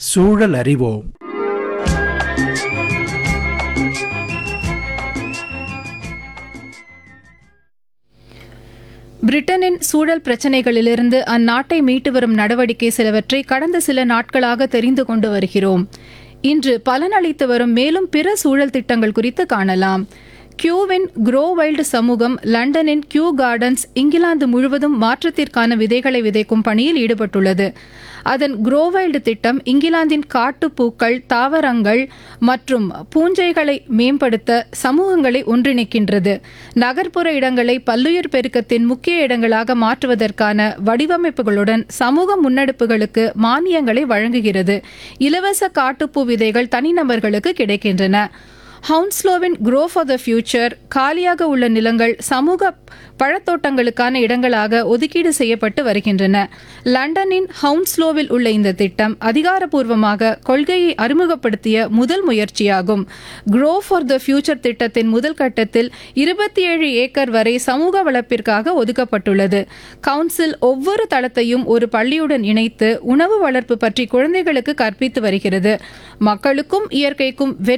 சூழல் அறிவோம் பிரிட்டனின் சூழல் பிரச்சினைகளிலிருந்து அந்நாட்டை மீட்டு வரும் நடவடிக்கை சிலவற்றை கடந்த சில நாட்களாக தெரிந்து கொண்டு வருகிறோம் இன்று பலனளித்து வரும் மேலும் பிற சூழல் திட்டங்கள் குறித்து காணலாம் கியூவின் க்ரோ வைல்டு சமூகம் லண்டனின் கியூ கார்டன்ஸ் இங்கிலாந்து முழுவதும் மாற்றத்திற்கான விதைகளை விதைக்கும் பணியில் ஈடுபட்டுள்ளது அதன் க்ரோ வைல்டு திட்டம் இங்கிலாந்தின் காட்டுப்பூக்கள் தாவரங்கள் மற்றும் பூஞ்சைகளை மேம்படுத்த சமூகங்களை ஒன்றிணைக்கின்றது நகர்ப்புற இடங்களை பல்லுயிர் பெருக்கத்தின் முக்கிய இடங்களாக மாற்றுவதற்கான வடிவமைப்புகளுடன் சமூக முன்னெடுப்புகளுக்கு மானியங்களை வழங்குகிறது இலவச காட்டுப்பூ விதைகள் தனிநபர்களுக்கு கிடைக்கின்றன ஹவுன்ஸ்லோவின் க்ரோ ஃபார் த ஃபியூச்சர் காலியாக உள்ள நிலங்கள் சமூக பழத்தோட்டங்களுக்கான இடங்களாக ஒதுக்கீடு செய்யப்பட்டு வருகின்றன லண்டனின் ஹவுன்ஸ்லோவில் உள்ள இந்த திட்டம் அதிகாரப்பூர்வமாக கொள்கையை அறிமுகப்படுத்திய முதல் முயற்சியாகும் க்ரோ ஃபார் த ஃபியூச்சர் திட்டத்தின் முதல் கட்டத்தில் இருபத்தி ஏழு ஏக்கர் வரை சமூக வளர்ப்பிற்காக ஒதுக்கப்பட்டுள்ளது கவுன்சில் ஒவ்வொரு தளத்தையும் ஒரு பள்ளியுடன் இணைத்து உணவு வளர்ப்பு பற்றி குழந்தைகளுக்கு கற்பித்து வருகிறது மக்களுக்கும் இயற்கைக்கும் வெற்றி